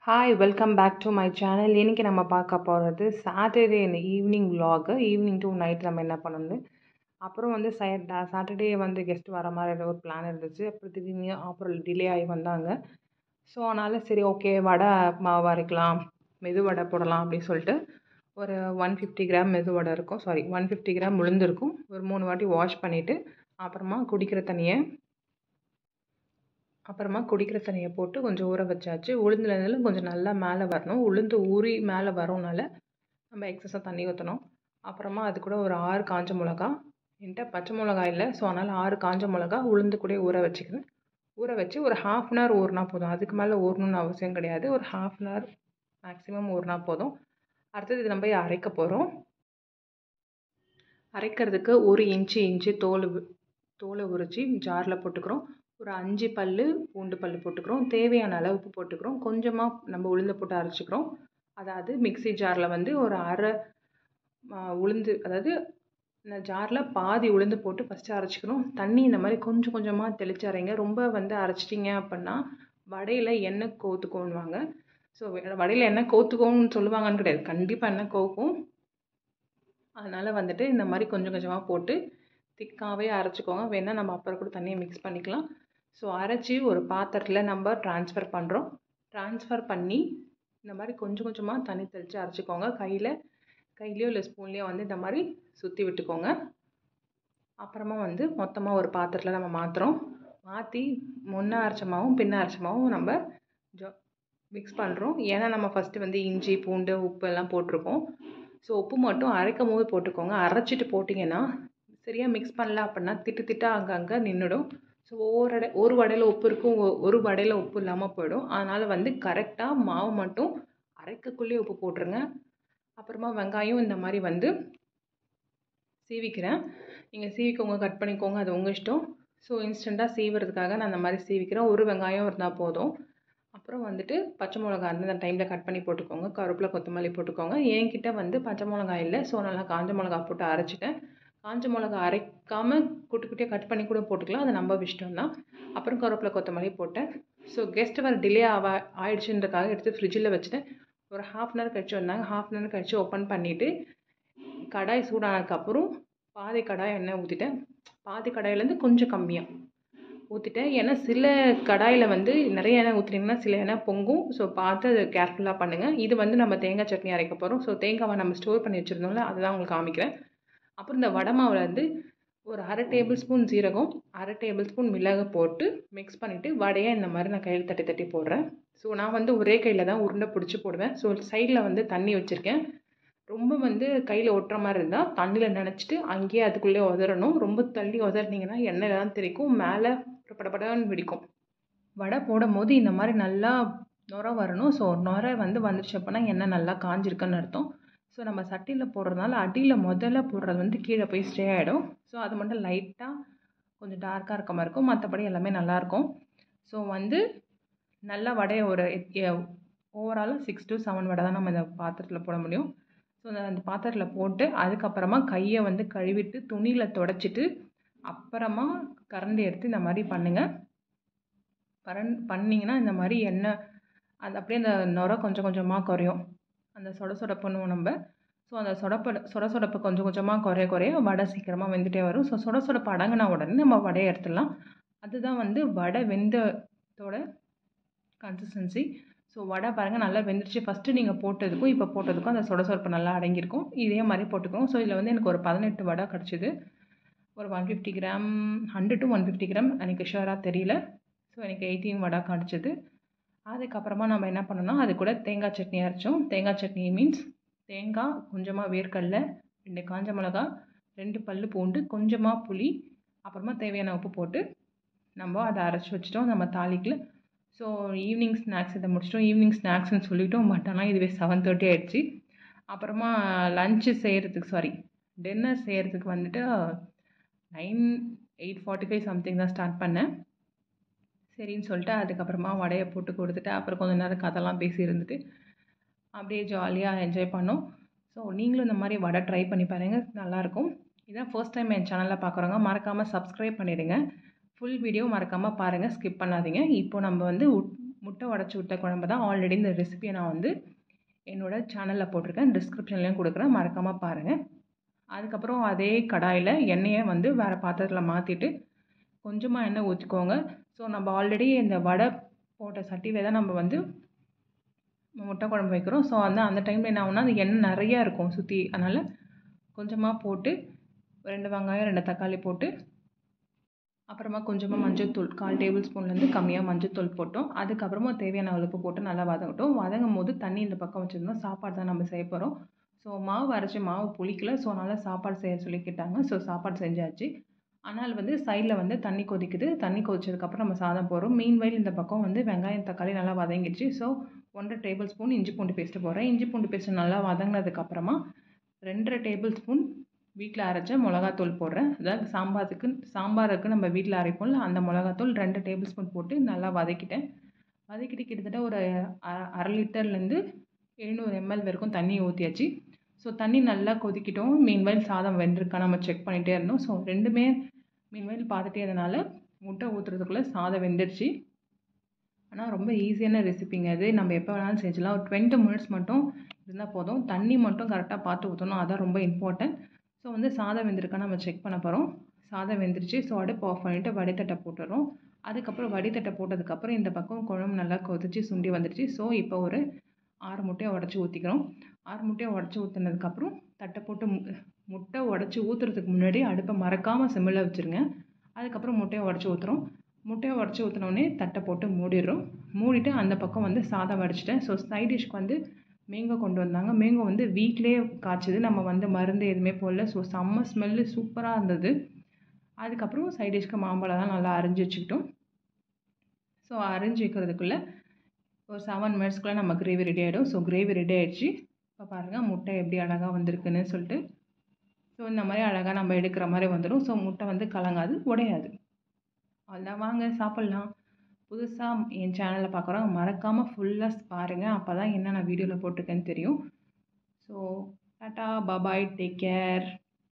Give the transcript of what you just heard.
hi welcome back to my channel இன்றைக்கி நம்ம பார்க்க போகிறது Saturday evening vlog evening to night நம்ம என்ன பண்ணணும்னு அப்புறம் வந்து சாட்டர்டே வந்து கெஸ்ட் வர மாதிரி ஒரு பிளான் இருந்துச்சு அப்புறம் திடீர்னு அப்புறம் டிலே ஆகி வந்தாங்க ஸோ அதனால் சரி ஓகே வடை மாவு அரைக்கலாம் மெது வடை போடலாம் அப்படின்னு சொல்லிட்டு ஒரு ஒன் ஃபிஃப்டி கிராம் மெது வடை இருக்கும் சாரி ஒன் ஃபிஃப்டி கிராம் உளுந்து இருக்கும் ஒரு மூணு வாட்டி வாஷ் பண்ணிவிட்டு அப்புறமா குடிக்கிற தண்ணியை அப்புறமா குடிக்கிற தண்ணியை போட்டு கொஞ்சம் ஊற வச்சாச்சு உளுந்துலேருந்து கொஞ்சம் நல்லா மேலே வரணும் உளுந்து ஊறி மேலே வரனால நம்ம எக்ஸஸாக தண்ணி ஊற்றணும் அப்புறமா அது கூட ஒரு ஆறு காஞ்ச மிளகா என்கிட்ட பச்சை மிளகா இல்லை ஸோ அதனால் ஆறு காஞ்ச மிளகா உளுந்து கூட ஊற வச்சுக்கிறேன் ஊற வச்சு ஒரு ஹாஃப் அன் ஹவர் ஊறினா போதும் அதுக்கு மேலே ஊறணும்னு அவசியம் கிடையாது ஒரு ஹாஃப் அன் ஹவர் மேக்ஸிமம் ஊறினா போதும் அடுத்தது இது நம்ம அரைக்க போகிறோம் அரைக்கிறதுக்கு ஒரு இன்ச்சு இன்ச்சு தோல் தோலை உரித்து ஜாரில் போட்டுக்கிறோம் ஒரு அஞ்சு பல் பூண்டு பல் போட்டுக்கிறோம் தேவையான அளவு உப்பு போட்டுக்கிறோம் கொஞ்சமாக நம்ம உளுந்து போட்டு அரைச்சிக்கிறோம் அதாவது மிக்ஸி ஜாரில் வந்து ஒரு அரை உளுந்து அதாவது இந்த ஜாரில் பாதி உளுந்து போட்டு ஃபஸ்ட்டு அரைச்சிக்கணும் தண்ணி இந்த மாதிரி கொஞ்சம் கொஞ்சமாக தெளித்து அரைங்க ரொம்ப வந்து அரைச்சிட்டிங்க அப்படின்னா வடையில் எண்ணெய் கோத்துக்கோன்னுவாங்க ஸோ வடையில் எண்ணெய் கோத்துக்கோன்னு சொல்லுவாங்கன்னு கிடையாது கண்டிப்பாக எண்ணெய் கோக்கும் அதனால் வந்துட்டு இந்த மாதிரி கொஞ்சம் கொஞ்சமாக போட்டு திக்காகவே அரைச்சிக்கோங்க வேணால் நம்ம அப்புறம் கூட தண்ணியை மிக்ஸ் பண்ணிக்கலாம் ஸோ அரைச்சி ஒரு பாத்திரத்தில் நம்ம ட்ரான்ஸ்ஃபர் பண்ணுறோம் ட்ரான்ஸ்ஃபர் பண்ணி இந்த மாதிரி கொஞ்சம் கொஞ்சமாக தண்ணி தெளித்து அரைச்சிக்கோங்க கையில் கையிலையோ இல்லை ஸ்பூன்லேயோ வந்து இந்த மாதிரி சுற்றி விட்டுக்கோங்க அப்புறமா வந்து மொத்தமாக ஒரு பாத்திரத்தில் நம்ம மாற்றுறோம் மாற்றி முன்ன அரைச்சமாகவும் பின்ன அரைச்சமாகவும் நம்ம ஜோ மிக்ஸ் பண்ணுறோம் ஏன்னா நம்ம ஃபஸ்ட்டு வந்து இஞ்சி பூண்டு உப்பு எல்லாம் போட்டிருக்கோம் ஸோ உப்பு மட்டும் அரைக்கும் போது போட்டுக்கோங்க அரைச்சிட்டு போட்டிங்கன்னா சரியாக மிக்ஸ் பண்ணல அப்படின்னா திட்டு திட்டாக அங்கங்கே நின்றுடும் ஸோ ஒவ்வொரு அடை ஒரு வடையில் உப்பு இருக்கும் ஒரு வடையில் உப்பு இல்லாமல் போயிடும் அதனால் வந்து கரெக்டாக மாவு மட்டும் அரைக்கக்குள்ளேயே உப்பு போட்டுருங்க அப்புறமா வெங்காயம் இந்த மாதிரி வந்து சீவிக்கிறேன் நீங்கள் சீவிக்கோங்க கட் பண்ணிக்கோங்க அது உங்கள் இஷ்டம் ஸோ இன்ஸ்டண்ட்டாக சீவுறதுக்காக நான் அந்த மாதிரி சீவிக்கிறேன் ஒரு வெங்காயம் இருந்தால் போதும் அப்புறம் வந்துட்டு பச்சை மிளகா வந்து அந்த டைமில் கட் பண்ணி போட்டுக்கோங்க கருவேப்பிலை கொத்தமல்லி போட்டுக்கோங்க என்கிட்ட வந்து பச்சை மிளகா இல்லை ஸோ நல்லா காஞ்ச மிளகா போட்டு அரைச்சிட்டேன் காஞ்ச மிளகா அரைக்காமல் குட்டி குட்டியாக கட் பண்ணி கூட போட்டுக்கலாம் அது நம்ம இஷ்டம் தான் அப்புறம் கருவேப்பிலை கொத்தமல்லி போட்டேன் ஸோ கெஸ்ட் வர டிலே ஆவா ஆயிடுச்சுன்றக்காக எடுத்து ஃப்ரிட்ஜில் வச்சுட்டேன் ஒரு ஹாஃப் அன் ஹவர் கழிச்சு வந்தாங்க ஹாஃப் அன் ஹவர் கழிச்சு ஓப்பன் பண்ணிவிட்டு கடாய் சூடானதுக்கப்புறம் பாதி கடாய் எண்ணெய் ஊற்றிட்டேன் பாதி கடாயிலேருந்து கொஞ்சம் கம்மியாக ஊற்றிட்டேன் ஏன்னா சில கடாயில் வந்து நிறைய எண்ணெய் ஊற்றினீங்கன்னா சில எண்ணெய் பொங்கும் ஸோ பார்த்து அதை கேர்ஃபுல்லாக பண்ணுங்கள் இது வந்து நம்ம தேங்காய் சட்னி அரைக்க போகிறோம் ஸோ தேங்காவை நம்ம ஸ்டோர் பண்ணி வச்சுருந்தோம்ல அதுதான் உங்களுக்கு காமிக்கிறேன் அப்புறம் இந்த வடை மாவில் வந்து ஒரு அரை டேபிள் ஸ்பூன் ஜீரகம் அரை டேபிள் ஸ்பூன் மிளகு போட்டு மிக்ஸ் பண்ணிவிட்டு வடையை இந்த மாதிரி நான் கையில் தட்டி தட்டி போடுறேன் ஸோ நான் வந்து ஒரே கையில் தான் உருண்டை பிடிச்சி போடுவேன் ஸோ சைடில் வந்து தண்ணி வச்சுருக்கேன் ரொம்ப வந்து கையில் ஒட்டுற மாதிரி இருந்தால் தண்ணியில் நினச்சிட்டு அங்கேயே அதுக்குள்ளே உதறணும் ரொம்ப தள்ளி உதறினீங்கன்னா எண்ணெய் தான் தெரிக்கும் மேலே படபடன்னு வெடிக்கும் வடை போடும் போது இந்த மாதிரி நல்லா நுர வரணும் ஸோ நுர வந்து வந்துடுச்சு அப்படின்னா எண்ணெய் நல்லா காஞ்சிருக்குன்னு அர்த்தம் ஸோ நம்ம சட்டியில் போடுறதுனால அடியில் முதல்ல போடுறது வந்து கீழே போய் ஸ்டே ஆகிடும் ஸோ அது மட்டும் லைட்டாக கொஞ்சம் டார்க்காக இருக்க மாதிரி இருக்கும் மற்றபடி எல்லாமே நல்லாயிருக்கும் ஸோ வந்து நல்ல வடையை ஒரு ஓவராலாக சிக்ஸ் டு செவன் வடை தான் நம்ம இந்த பாத்திரத்தில் போட முடியும் ஸோ அந்த பாத்திரத்தில் போட்டு அதுக்கப்புறமா கையை வந்து கழுவிட்டு துணியில் தொடச்சிட்டு அப்புறமா கரண்டி எடுத்து இந்த மாதிரி பண்ணுங்கள் பரன் பண்ணிங்கன்னா இந்த மாதிரி எண்ணெய் அது அப்படியே அந்த நுர கொஞ்சம் கொஞ்சமாக குறையும் அந்த சொட சொட பண்ணுவோம் நம்ம ஸோ அந்த சொடப்பு சொட சொடப்பு கொஞ்சம் கொஞ்சமாக குறைய குறைய வடை சீக்கிரமாக வெந்துட்டே வரும் ஸோ சொட சொடப்பு அடங்கினா உடனே நம்ம வடையை எடுத்துடலாம் அதுதான் வந்து வடை வெந்ததோட கன்சிஸ்டன்சி ஸோ வடை பாருங்கள் நல்லா வெந்துருச்சு ஃபஸ்ட்டு நீங்கள் போட்டதுக்கும் இப்போ போட்டதுக்கும் அந்த சொட சொடப்பு நல்லா அடங்கியிருக்கும் இதே மாதிரி போட்டுக்கோங்க ஸோ இதில் வந்து எனக்கு ஒரு பதினெட்டு வடை கிடச்சிது ஒரு one fifty gram hundred to one fifty gram எனக்கு ஷுவராக தெரியல ஸோ எனக்கு எயிட்டீன் வடை கிடச்சிது அதுக்கப்புறமா நம்ம என்ன பண்ணோம்னா அது கூட தேங்காய் சட்னி அரைச்சோம் தேங்காய் சட்னி மீன்ஸ் தேங்காய் கொஞ்சமாக வேர்க்கடல ரெண்டு காஞ்ச மிளகா ரெண்டு பல் பூண்டு கொஞ்சமாக புளி அப்புறமா தேவையான உப்பு போட்டு நம்ம அதை அரைச்சி வச்சிட்டோம் நம்ம தாளிக்கில் ஸோ ஈவினிங் ஸ்நாக்ஸ் இதை முடிச்சிட்டோம் ஈவினிங் ஸ்நாக்ஸ்னு சொல்லிட்டோம் பட் ஆனால் இதுவே செவன் தேர்ட்டி ஆகிடுச்சு அப்புறமா லஞ்சு செய்கிறதுக்கு சாரி டின்னர் செய்கிறதுக்கு வந்துட்டு nine eight forty five something தான் ஸ்டார்ட் பண்ணேன் சரின்னு சொல்லிட்டு அதுக்கப்புறமா வடையை போட்டு கொடுத்துட்டு அப்புறம் கொஞ்ச நேரம் கதைலாம் பேசி இருந்துட்டு அப்படியே ஜாலியாக என்ஜாய் பண்ணோம் ஸோ நீங்களும் இந்த மாதிரி வடை ட்ரை பண்ணி பாருங்கள் நல்லாயிருக்கும் இதான் ஃபர்ஸ்ட் டைம் என் சேனலில் பார்க்குறவங்க மறக்காமல் சப்ஸ்கிரைப் பண்ணிடுங்க ஃபுல் வீடியோ மறக்காமல் பாருங்கள் ஸ்கிப் பண்ணாதீங்க இப்போ நம்ம வந்து முட்டை உடச்சி விட்ட குழம்பு தான் ஆல்ரெடி இந்த ரெசிபியை நான் வந்து என்னோடய சேனலில் போட்டிருக்கேன் டிஸ்கிரிப்ஷன்லேயும் கொடுக்குறேன் மறக்காமல் பாருங்கள் அதுக்கப்புறம் அதே கடாயில் எண்ணெயை வந்து வேறு பாத்திரத்தில் மாற்றிட்டு கொஞ்சமாக எண்ணெய் ஊற்றிக்கோங்க ஸோ நம்ம ஆல்ரெடி இந்த வடை போட்ட சட்டியில் தான் நம்ம வந்து முட்டை குழம்பு வைக்கிறோம் ஸோ அந்த அந்த டைமில் என்ன ஆகும்னா அந்த எண்ணெய் நிறையா இருக்கும் சுற்றி அதனால் கொஞ்சமாக போட்டு ரெண்டு வெங்காயம் ரெண்டு தக்காளி போட்டு அப்புறமா கொஞ்சமாக மஞ்சள்தூள் கால் டேபிள் ஸ்பூன்லேருந்து கம்மியாக மஞ்சள்தூள் போட்டோம் அதுக்கப்புறமா தேவையான உப்பு போட்டு நல்லா வதங்கட்டும் வதங்கும் போது தண்ணி இந்த பக்கம் வச்சுருந்தோம் சாப்பாடு தான் நம்ம செய்ய போகிறோம் ஸோ மாவு அரைச்சி மாவு புளிக்கல ஸோ அதனால் சாப்பாடு செய்ய சொல்லிக்கிட்டாங்க ஸோ சாப்பாடு செஞ்சாச்சு ஆனால் வந்து சைடில் வந்து தண்ணி கொதிக்குது தண்ணி கொதிச்சதுக்கப்புறம் நம்ம சாதம் போடுறோம் மீன் வயல் இந்த பக்கம் வந்து வெங்காயம் தக்காளி நல்லா வதங்கிடுச்சு ஸோ ஒன்றரை டேபிள் ஸ்பூன் இஞ்சி பூண்டு பேஸ்ட்டு போடுறேன் இஞ்சி பூண்டு பேஸ்ட்டு நல்லா வதங்கினதுக்கப்புறமா ரெண்டரை டேபிள் ஸ்பூன் வீட்டில் அரைச்ச மிளகாத்தூள் போடுறேன் அதாவது சாம்பாருக்கு சாம்பாருக்கு நம்ம வீட்டில் அரைப்போம்ல அந்த மிளகாத்தூள் ரெண்டு டேபிள் ஸ்பூன் போட்டு நல்லா வதக்கிட்டேன் வதக்கிட்டு கிட்டத்தட்ட ஒரு அரை லிட்டர்லேருந்து எழுநூறு எம்எல் வரைக்கும் தண்ணி ஊற்றியாச்சு ஸோ தண்ணி நல்லா கொதிக்கிட்டோம் மீன்வயல் சாதம் வெந்திருக்கா நம்ம செக் பண்ணிகிட்டே இருந்தோம் ஸோ ரெண்டுமே மீன்வயல் பார்த்துட்டே இருந்தனால முட்டை ஊற்றுறதுக்குள்ளே சாதம் வெந்துருச்சு ஆனால் ரொம்ப ஈஸியான ரெசிபிங்க அது நம்ம எப்போ வேணாலும் செஞ்சிடலாம் ஒரு டுவெண்ட்டி மினிட்ஸ் மட்டும் இருந்தால் போதும் தண்ணி மட்டும் கரெக்டாக பார்த்து ஊற்றணும் அதான் ரொம்ப இம்பார்ட்டன்ட் ஸோ வந்து சாதம் வெந்திருக்கா நம்ம செக் பண்ண போகிறோம் சாதம் வெந்துருச்சு ஸோ அடுப்பு ஆஃப் பண்ணிவிட்டு வடித்தட்டை போட்டுறோம் அதுக்கப்புறம் வடித்தட்டை போட்டதுக்கப்புறம் இந்த பக்கம் குழம்பு நல்லா கொதிச்சு சுண்டி வந்துடுச்சு ஸோ இப்போ ஒரு ஆறு முட்டையை உடச்சி ஊற்றிக்கிறோம் ஆறு முட்டையை உடச்சி ஊற்றினதுக்கப்புறம் தட்டை போட்டு முட்டை உடச்சி ஊற்றுறதுக்கு முன்னாடி அடுப்பை மறக்காமல் சிம்மில் வச்சுருங்க அதுக்கப்புறம் முட்டையை உடச்சி ஊற்றுறோம் முட்டையை உடச்சி ஊற்றினோடனே தட்டை போட்டு மூடிடுறோம் மூடிட்டு அந்த பக்கம் வந்து சாதம் வடிச்சிட்டேன் ஸோ சைட் டிஷ்க்கு வந்து மேங்கோ கொண்டு வந்தாங்க மேங்கோ வந்து வீட்டிலே காய்ச்சது நம்ம வந்து மருந்து எதுவுமே போடல ஸோ செம்ம ஸ்மெல்லு சூப்பராக இருந்தது அதுக்கப்புறம் சைட் டிஷ்க்கு மாம்பழம்லாம் நல்லா அரிஞ்சு வச்சுக்கிட்டோம் ஸோ அரிஞ்சு வைக்கிறதுக்குள்ளே ஒரு செவன் மினிட்ஸ்க்குள்ளே நம்ம கிரேவி ரெடி ஆகிடும் ஸோ கிரேவி ரெடி ஆகிடுச்சு இப்போ பாருங்கள் முட்டை எப்படி அழகாக வந்திருக்குன்னு சொல்லிட்டு ஸோ இந்த மாதிரி அழகாக நம்ம எடுக்கிற மாதிரி வந்துடும் ஸோ முட்டை வந்து கலங்காது உடையாது அவ்வளோதான் வாங்க சாப்பிட்லாம் புதுசாக என் சேனலில் பார்க்குறோம் மறக்காமல் ஃபுல்லாக பாருங்கள் அப்போ தான் என்ன நான் வீடியோவில் போட்டிருக்கேன்னு தெரியும் ஸோ டாட்டா பபாய் டேக் கேர்